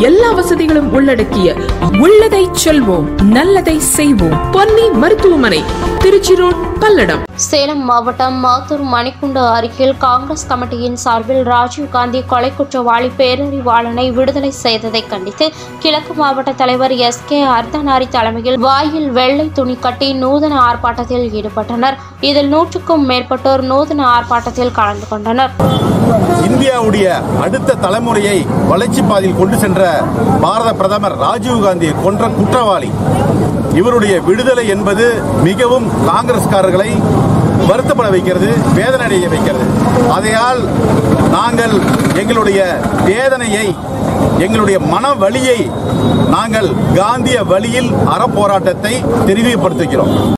எல்லா வசதிகளும் உள்ளடக்கிய உள்ளதை செல்வோம் நல்லதை செய்வோம் பொன்னி மருத்துவமனை திருச்சி ரோட் பல்லடம் சேலம் மாவட்டம் மாத்தூர் மணிக்குண்டு அருகில் காங்கிரஸ் கமிட்டியின் சார்பில் ராஜீவ்காந்தி கொலை குற்றவாளி பேரறிவாளனை விடுதலை செய்ததை கண்டித்து கிழக்கு மாவட்ட தலைவர் எஸ் கே அர்த்தநாரி தலைமையில் வாயில் வெள்ளை துணி கட்டி நூதன ஆர்ப்பாட்டத்தில் ஈடுபட்டனர் இதில் நூற்றுக்கும் மேற்பட்டோர் நூதன ஆர்ப்பாட்டத்தில் கலந்து கொண்டனர் இந்தியாவுடைய அடுத்த தலைமுறையை வளர்ச்சி பாதையில் கொண்டு சென்ற பாரத பிரதமர் ராஜீவ்காந்தியை கொன்ற குற்றவாளி இவருடைய விடுதலை என்பது மிகவும் காங்கிரஸ்காரர்களை வருத்தப்பட வைக்கிறது வேதனையடைய வைக்கிறது ஆகையால் நாங்கள் எங்களுடைய வேதனையை எங்களுடைய மன வலியை நாங்கள் காந்திய வழியில் அறப்போராட்டத்தை தெரிவிப்படுத்துகிறோம்